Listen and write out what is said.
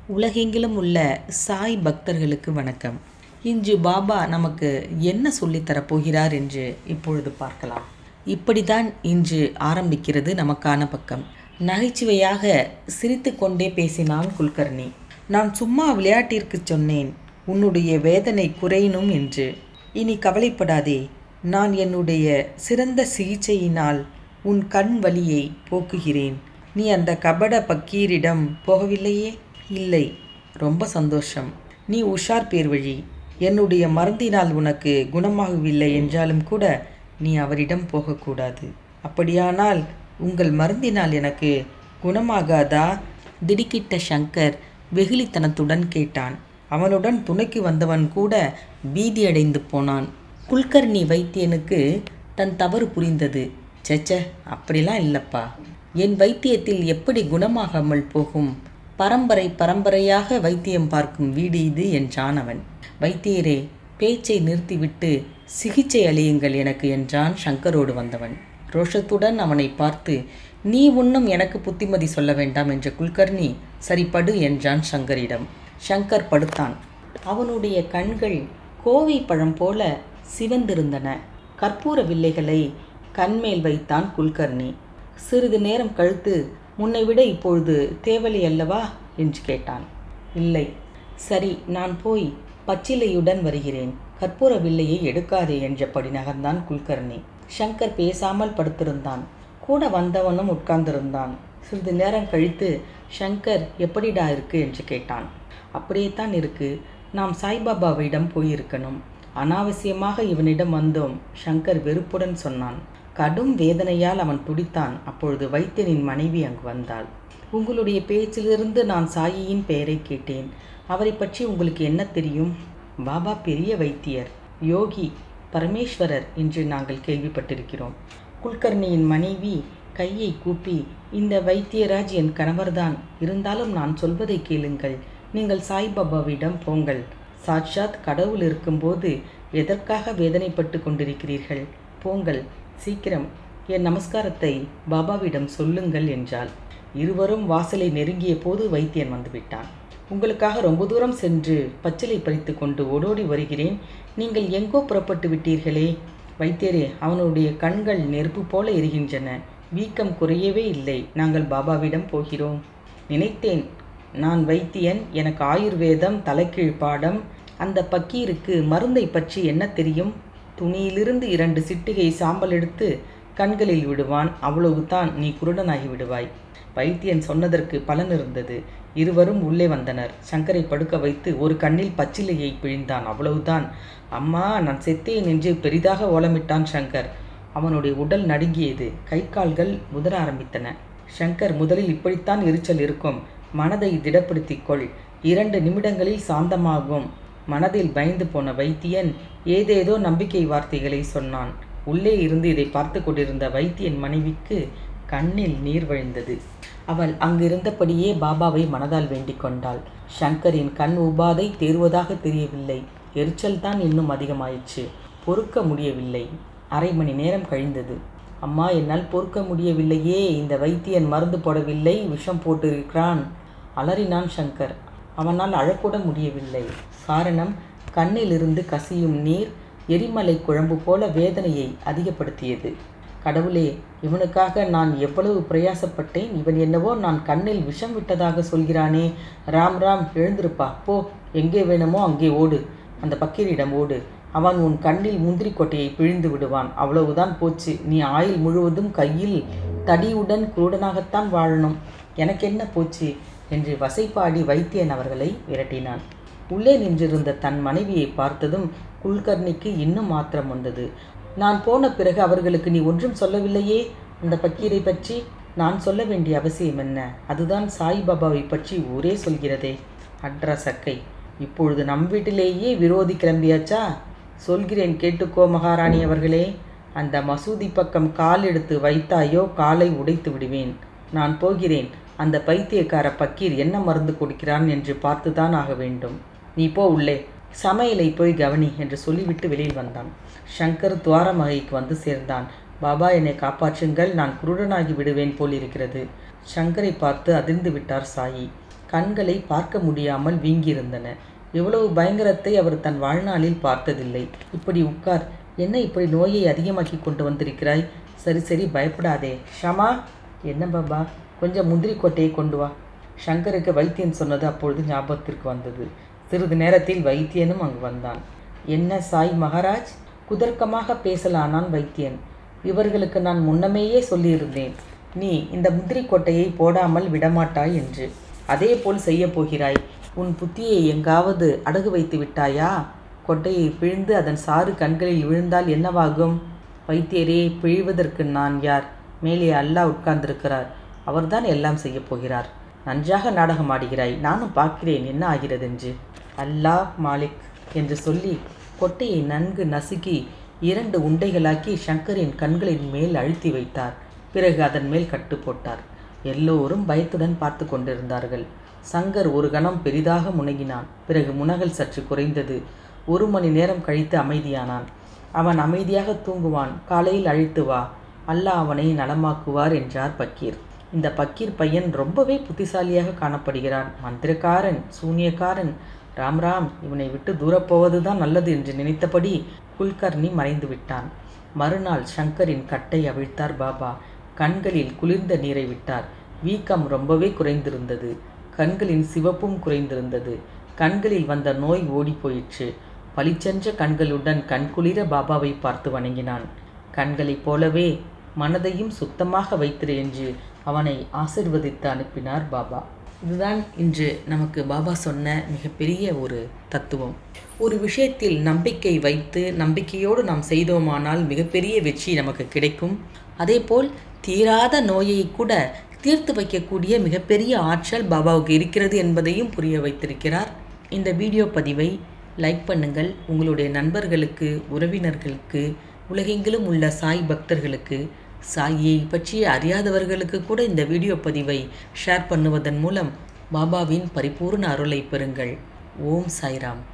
உலகெங்கிலும் உள்ள சாய் பக்தர்களுக்கு வணக்கம் இன்று பாபா நமக்கு என்ன சொல்லித்தரப் போகிறார் என்று இப்பொழுது பார்க்கலாம் இப்படித்தான் இன்று ஆரம்பிக்கிறது நமக்கான பக்கம் நகைச்சுவையாக சிரித்துக்கொண்டே பேசினான் குல்கர்ணி நான் சும்மா விளையாட்டிற்கு சொன்னேன் உன்னுடைய வேதனை குறையணும் என்று இனி கவலைப்படாதே நான் என்னுடைய சிறந்த சிகிச்சையினால் உன் கண் வலியை போக்குகிறேன் நீ அந்த கபட பக்கீரிடம் போகவில்லையே இல்லை ரொம்ப சந்தோஷம் நீ உஷார் பேர் வழி என்னுடைய மருந்தினால் உனக்கு குணமாகவில்லை என்றாலும் கூட நீ அவரிடம் போகக்கூடாது அப்படியானால் உங்கள் மருந்தினால் எனக்கு குணமாகாதா திடுக்கிட்ட சங்கர் வெகுளித்தனத்துடன் கேட்டான் அவனுடன் துணைக்கு வந்தவன் கூட பீதியடைந்து போனான் குல்கர்ணி வைத்தியனுக்கு தன் தவறு புரிந்தது செச்ச அப்படிலாம் இல்லப்பா என் வைத்தியத்தில் எப்படி குணமாகாமல் போகும் பரம்பரை பரம்பரையாக வைத்தியம் பார்க்கும் வீடு இது என்றான் அவன் வைத்தியரே பேச்சை நிறுத்திவிட்டு சிகிச்சை அளியுங்கள் எனக்கு என்றான் சங்கரோடு வந்தவன் ரோஷத்துடன் அவனை பார்த்து நீ ஒன்றும் எனக்கு புத்திமதி சொல்ல வேண்டாம் என்ற குல்கர்ணி சரிப்படு என்றான் சங்கரிடம் சங்கர் படுத்தான் அவனுடைய கண்கள் கோவை பழம் போல சிவந்திருந்தன கற்பூர வில்லைகளை கண்மேல் வைத்தான் குல்கர்ணி சிறிது நேரம் கழித்து முன்னை விட இப்பொழுது தேவலை அல்லவா என்று கேட்டான் இல்லை சரி நான் போய் பச்சிலையுடன் வருகிறேன் கற்பூர வில்லையை எடுக்காதே என்றபடி நகர்ந்தான் குல்கர்ணி சங்கர் பேசாமல் படுத்திருந்தான் கூட வந்தவனும் உட்கார்ந்திருந்தான் சிறிது நேரம் கழித்து சங்கர் எப்படிடா இருக்கு என்று கேட்டான் அப்படியே தான் இருக்கு நாம் சாய்பாபாவிடம் போயிருக்கணும் அனாவசியமாக இவனிடம் வந்தோம் சங்கர் வெறுப்புடன் சொன்னான் கடும் வேதனையால் அவன் துடித்தான் அப்பொழுது வைத்தியனின் மனைவி அங்கு வந்தாள் உங்களுடைய பேச்சிலிருந்து நான் சாயியின் பெயரை கேட்டேன் அவரை பற்றி உங்களுக்கு என்ன தெரியும் பாபா பெரிய வைத்தியர் யோகி பரமேஸ்வரர் என்று நாங்கள் கேள்விப்பட்டிருக்கிறோம் குல்கர்ணியின் மனைவி கையை கூப்பி இந்த வைத்தியராஜ் என் கணவர்தான் இருந்தாலும் நான் சொல்வதை கேளுங்கள் நீங்கள் சாய்பாபாவிடம் போங்கள் சாட்சாத் கடவுள் இருக்கும்போது எதற்காக வேதனைப்பட்டு கொண்டிருக்கிறீர்கள் போங்கள் சீக்கிரம் என் நமஸ்காரத்தை பாபாவிடம் சொல்லுங்கள் என்றாள் இருவரும் வாசலை நெருங்கிய போது வைத்தியன் வந்துவிட்டான் உங்களுக்காக ரொம்ப தூரம் சென்று பச்சிலை பறித்து கொண்டு ஓடோடி வருகிறேன் நீங்கள் எங்கோ புறப்பட்டு விட்டீர்களே வைத்தியரே அவனுடைய கண்கள் நெருப்பு போல எரிகின்றன வீக்கம் குறையவே இல்லை நாங்கள் பாபாவிடம் போகிறோம் நினைத்தேன் நான் வைத்தியன் எனக்கு ஆயுர்வேதம் தலைக்கீழ் பாடம் அந்த பக்கீருக்கு மருந்தை பற்றி என்ன தெரியும் துணியிலிருந்து இரண்டு சிட்டிகை சாம்பல் எடுத்து கண்களில் விடுவான் அவ்வளவுதான் நீ குருடனாகி விடுவாய் வைத்தியன் சொன்னதற்கு பலன் இருந்தது இருவரும் உள்ளே வந்தனர் சங்கரை படுக்க வைத்து ஒரு கண்ணில் பச்சிலையை பிழிந்தான் அவ்வளவுதான் அம்மா நான் செத்தேன் என்று பெரிதாக ஓலமிட்டான் சங்கர் அவனுடைய உடல் நடுங்கியது கை கால்கள் முதற ஆரம்பித்தன சங்கர் முதலில் இப்படித்தான் எரிச்சல் இருக்கும் மனதை திடப்படுத்திக் கொள் இரண்டு நிமிடங்களில் சாந்தமாகும் மனதில் பயந்து போன வைத்தியன் ஏதேதோ நம்பிக்கை வார்த்தைகளை சொன்னான் உள்ளே இருந்து இதை பார்த்து கொண்டிருந்த வைத்தியன் மனைவிக்கு கண்ணில் நீர் வழிந்தது அவள் அங்கிருந்தபடியே பாபாவை மனதால் வேண்டிக் கொண்டாள் சங்கரின் கண் உபாதை தேர்வதாக தெரியவில்லை எரிச்சல் தான் இன்னும் அதிகமாயிற்று பொறுக்க முடியவில்லை அரை மணி நேரம் கழிந்தது அம்மா என்னால் பொறுக்க முடியவில்லையே இந்த வைத்தியன் மருந்து போடவில்லை விஷம் போட்டிருக்கிறான் அலறினான் சங்கர் அவனால் அழக்கூட முடியவில்லை காரணம் கண்ணிலிருந்து கசியும் நீர் எரிமலை குழம்பு போல வேதனையை அதிகப்படுத்தியது கடவுளே இவனுக்காக நான் எவ்வளவு பிரயாசப்பட்டேன் இவன் என்னவோ நான் கண்ணில் விஷம் விட்டதாக சொல்கிறானே ராம் ராம் எழுந்திருப்பா போ எங்கே வேணுமோ அங்கே ஓடு அந்த பக்கீரிடம் ஓடு அவன் உன் கண்ணில் முந்திரி கொட்டையை பிழிந்து விடுவான் அவ்வளவுதான் போச்சு நீ ஆயுள் முழுவதும் கையில் தடியுடன் குருடனாகத்தான் வாழணும் எனக்கு என்ன போச்சு என்று வசைப்பாடி வைத்தியன் அவர்களை விரட்டினான் உள்ளே நின்றிருந்த தன் மனைவியை பார்த்ததும் குல்கர்ணிக்கு இன்னும் மாத்திரம் வந்தது நான் போன பிறகு அவர்களுக்கு நீ ஒன்றும் சொல்லவில்லையே அந்த பக்கீரை பற்றி நான் சொல்ல வேண்டிய அவசியம் என்ன அதுதான் சாய்பாபாவை பற்றி ஊரே சொல்கிறதே அட்ர சக்கை இப்பொழுது நம் வீட்டிலேயே விரோதி கிளம்பியாச்சா சொல்கிறேன் கேட்டுக்கோ மகாராணி அவர்களே அந்த மசூதி பக்கம் கால் எடுத்து வைத்தாயோ காலை உடைத்து விடுவேன் நான் போகிறேன் அந்த பைத்தியக்கார பக்கீர் என்ன மருந்து கொடுக்கிறான் என்று பார்த்துதான் ஆக வேண்டும் நீ போ உள்ளே சமையலை போய் கவனி என்று சொல்லிவிட்டு வெளியில் வந்தான் சங்கர் துவாரமகைக்கு வந்து சேர்ந்தான் பாபா என்னை காப்பாற்றுங்கள் நான் குருடனாகி விடுவேன் போல் இருக்கிறது சங்கரை பார்த்து அதிர்ந்து விட்டார் சாயி கண்களை பார்க்க முடியாமல் வீங்கியிருந்தன எவ்வளவு பயங்கரத்தை அவர் தன் வாழ்நாளில் பார்த்ததில்லை இப்படி உட்கார் என்ன இப்படி நோயை அதிகமாக்கி கொண்டு வந்திருக்கிறாய் சரி சரி பயப்படாதே ஷமா என்ன பாபா கொஞ்சம் முந்திரி கொட்டையை கொண்டு வா சங்கருக்கு வைத்தியன் சொன்னது அப்பொழுது ஞாபகத்திற்கு வந்தது சிறிது நேரத்தில் வைத்தியனும் அங்கு வந்தான் என்ன சாய் மகாராஜ் குதர்க்கமாக பேசலானான் வைத்தியன் இவர்களுக்கு நான் முன்னமேயே சொல்லியிருந்தேன் நீ இந்த முந்திரி கொட்டையை போடாமல் விடமாட்டாய் என்று அதே போல் செய்யப் போகிறாய் உன் புத்தியை எங்காவது அடகு வைத்து விட்டாயா கொட்டையை பிழிந்து அதன் சாறு கண்களில் விழுந்தால் என்னவாகும் வைத்தியரே பிழிவதற்கு நான் யார் மேலே அல்லாஹ் உட்கார்ந்திருக்கிறார் அவர்தான் எல்லாம் செய்யப் போகிறார் நன்றாக நாடகம் ஆடுகிறாய் நானும் பார்க்கிறேன் என்ன ஆகிறது என்று அல்லாஹ் மாலிக் என்று சொல்லி கொட்டையை நன்கு நசுக்கி இரண்டு உண்டைகளாக்கி சங்கரின் கண்களின் மேல் அழுத்தி வைத்தார் பிறகு அதன் மேல் கட்டு போட்டார் எல்லோரும் பயத்துடன் பார்த்து கொண்டிருந்தார்கள் சங்கர் ஒரு கணம் பெரிதாக முனகினான் பிறகு முனகல் சற்று குறைந்தது ஒரு மணி நேரம் கழித்து அமைதியானான் அவன் அமைதியாக தூங்குவான் காலையில் அழைத்து வா அல்லாஹ் அவனை நலமாக்குவார் என்றார் பக்கீர் இந்த பக்கீர் பையன் ரொம்பவே புத்திசாலியாக காணப்படுகிறான் மந்திரக்காரன் சூனியக்காரன் ராம் ராம் இவனை விட்டு தூரப்போவது தான் நல்லது என்று நினைத்தபடி குல்கர்ணி மறைந்து விட்டான் மறுநாள் சங்கரின் கட்டை அவிழ்த்தார் பாபா கண்களில் குளிர்ந்த நீரை விட்டார் வீக்கம் ரொம்பவே குறைந்திருந்தது கண்களின் சிவப்பும் குறைந்திருந்தது கண்களில் வந்த நோய் ஓடி போயிற்று பளிச்சென்ற கண்களுடன் கண்குளிர பாபாவை பார்த்து வணங்கினான் கண்களைப் போலவே மனதையும் சுத்தமாக வைத்திரு என்று அவனை ஆசிர்வதித்து அனுப்பினார் பாபா இதுதான் இன்று நமக்கு பாபா சொன்ன மிகப்பெரிய ஒரு தத்துவம் ஒரு விஷயத்தில் நம்பிக்கை வைத்து நம்பிக்கையோடு நாம் செய்தோமானால் மிகப்பெரிய வெற்றி நமக்கு கிடைக்கும் அதேபோல் தீராத நோயை கூட தீர்த்து வைக்கக்கூடிய மிகப்பெரிய ஆற்றல் பாபாவுக்கு இருக்கிறது என்பதையும் புரிய வைத்திருக்கிறார் இந்த வீடியோ பதிவை லைக் பண்ணுங்கள் உங்களுடைய நண்பர்களுக்கு உறவினர்களுக்கு உலகெங்கிலும் உள்ள சாய் பக்தர்களுக்கு சாயை பற்றி அறியாதவர்களுக்கு கூட இந்த வீடியோ பதிவை ஷேர் பண்ணுவதன் மூலம் பாபாவின் பரிபூர்ண அருளை பெறுங்கள் ஓம் சாய்ராம்